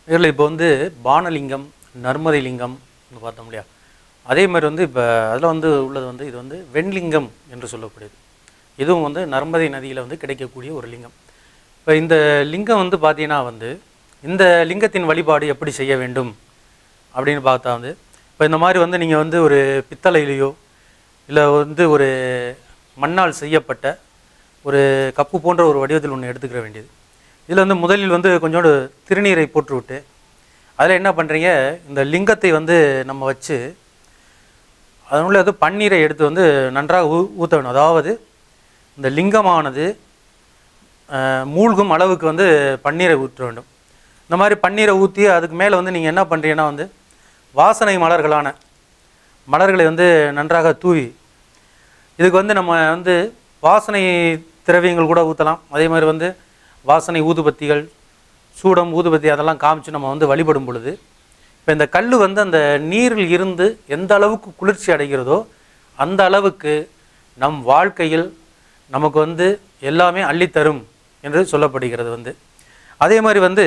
இதில் இப்போ வந்து பானலிங்கம் நர்மதை லிங்கம் பார்த்தோம் இல்லையா அதே மாதிரி வந்து இப்போ அதில் வந்து உள்ளது வந்து இது வந்து வெண்லிங்கம் என்று சொல்லக்கூடியது இதுவும் வந்து நர்மதை நதியில் வந்து கிடைக்கக்கூடிய ஒரு லிங்கம் இப்போ இந்த லிங்கம் வந்து பார்த்தீங்கன்னா வந்து இந்த லிங்கத்தின் வழிபாடு எப்படி செய்ய வேண்டும் அப்படின்னு பார்த்தா வந்து இப்போ இந்த மாதிரி வந்து நீங்கள் வந்து ஒரு பித்தளையிலையோ இல்லை வந்து ஒரு மண்ணால் செய்யப்பட்ட ஒரு கப்பு போன்ற ஒரு வடிவத்தில் ஒன்று எடுத்துக்கிற வேண்டியது இதில் வந்து முதலில் வந்து கொஞ்சோண்டு திருநீரை போட்டுவிட்டு அதில் என்ன பண்ணுறீங்க இந்த லிங்கத்தை வந்து நம்ம வச்சு அதனுள்ள வந்து பன்னீரை எடுத்து வந்து நன்றாக ஊ ஊற்ற வேணும் அதாவது இந்த லிங்கமானது அஹ், மூழ்கும் அளவுக்கு வந்து பன்னீரை ஊற்ற வேண்டும் இந்த மாதிரி பன்னீரை ஊற்றி அதுக்கு மேலே வந்து நீங்கள் என்ன பண்ணுறீங்கன்னா வந்து வாசனை மலர்களான மலர்களை வந்து நன்றாக தூவி இதுக்கு வந்து நம்ம வந்து வாசனை திரவியங்கள் கூட ஊற்றலாம் அதே மாதிரி வந்து வாசனை ஊதுபத்திகள் சூடம் ஊதுபத்தி அதெல்லாம் காமிச்சு நம்ம வந்து வழிபடும் பொழுது இப்போ இந்த கல் வந்து அந்த நீரில் இருந்து எந்த அளவுக்கு குளிர்ச்சி அடைகிறதோ அந்த அளவுக்கு நம் வாழ்க்கையில் நமக்கு வந்து எல்லாமே அள்ளித்தரும் என்று சொல்லப்படுகிறது வந்து அதே மாதிரி வந்து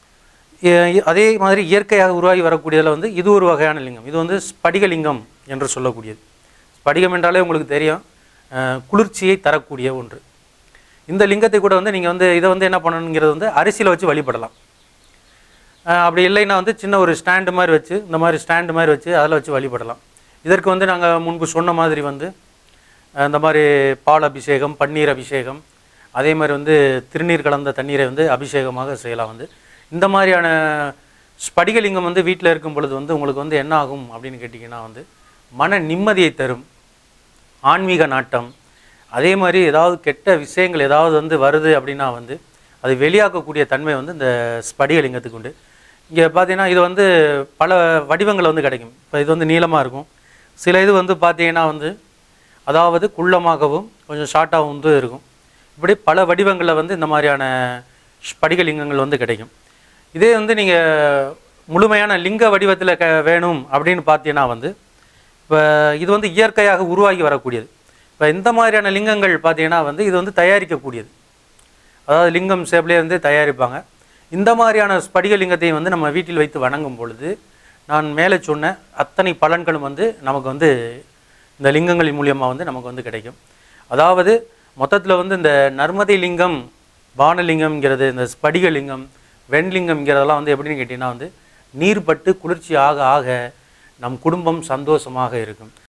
இ- அதே மாதிரி இயற்கையாக உருவாகி வரக்கூடியதில் வந்து இது ஒரு வகையான லிங்கம் இது வந்து ஸ்படிகலிங்கம் என்று சொல்லக்கூடியது ஸ்படிகம் என்றாலே உங்களுக்கு தெரியும் அஹ், குளிர்ச்சியை தரக்கூடிய ஒன்று இந்த லிங்கத்தை கூட வந்து நீங்கள் வந்து இதை வந்து என்ன பண்ணணுங்கிறது வந்து அரிசியில் வச்சு வழிபடலாம் அஹ், அப்படி இல்லைன்னா வந்து சின்ன ஒரு ஸ்டாண்டு மாதிரி வச்சு இந்த மாதிரி ஸ்டாண்டு மாதிரி வச்சு அதில் வச்சு வழிபடலாம் இதற்கு வந்து நாங்கள் முன்பு சொன்ன மாதிரி வந்து அஹ், இந்த மாதிரி பால் அபிஷேகம் பன்னீர் அபிஷேகம் அதே மாதிரி வந்து திருநீர் கலந்த தண்ணீரை வந்து அபிஷேகமாக செய்யலாம் வந்து இந்த மாதிரியான ஸ்படிகலிங்கம் வந்து வீட்டில் இருக்கும் பொழுது வந்து உங்களுக்கு வந்து என்ன ஆகும் அப்படின்னு கேட்டிங்கன்னா வந்து மன நிம்மதியை தரும் ஆன்மீக நாட்டம் அதே மாதிரி ஏதாவது கெட்ட விஷயங்கள் ஏதாவது வந்து வருது அப்படின்னா வந்து அது வெளியாக்கக்கூடிய தன்மை வந்து இந்த ஸ்படிகலிங்கத்துக்கு உண்டு இங்கே பார்த்தீங்கன்னா இது வந்து பல வடிவங்கள் வந்து கிடைக்கும் இப்போ இது வந்து நீளமாக இருக்கும் சில இது வந்து பார்த்தீங்கன்னா வந்து அதாவது குள்ளமாகவும் கொஞ்சம் ஷார்ட்டாகவும் வந்து இருக்கும் இப்படி பல வடிவங்களில் வந்து இந்த மாதிரியான ஸ்படிகலிங்கங்கள் வந்து கிடைக்கும் இதே வந்து நீங்கள் முழுமையான லிங்க வடிவத்தில் க வேணும் அப்படின்னு பார்த்தீங்கன்னா வந்து இப்போ இது வந்து இயற்கையாக உருவாகி வரக்கூடியது இப்போ இந்த மாதிரியான லிங்கங்கள் பார்த்தீங்கன்னா வந்து இது வந்து தயாரிக்கக்கூடியது அதாவது லிங்கம் ஷேப்லேயே வந்து தயாரிப்பாங்க இந்த மாதிரியான ஸ்படிக லிங்கத்தையும் வந்து நம்ம வீட்டில் வைத்து வணங்கும் பொழுது நான் மேலே சொன்ன அத்தனை பலன்களும் வந்து நமக்கு வந்து இந்த லிங்கங்களின் மூலியமாக வந்து நமக்கு வந்து கிடைக்கும் அதாவது மொத்தத்தில் வந்து இந்த நர்மதை லிங்கம் வானலிங்கம்ங்கிறது இந்த ஸ்படிக லிங்கம் வெண்லிங்கம்ங்கிறதெல்லாம் வந்து எப்படின்னு கேட்டிங்கன்னா வந்து நீர் பட்டு குளிர்ச்சி ஆக ஆக நம் குடும்பம் சந்தோஷமாக இருக்கும்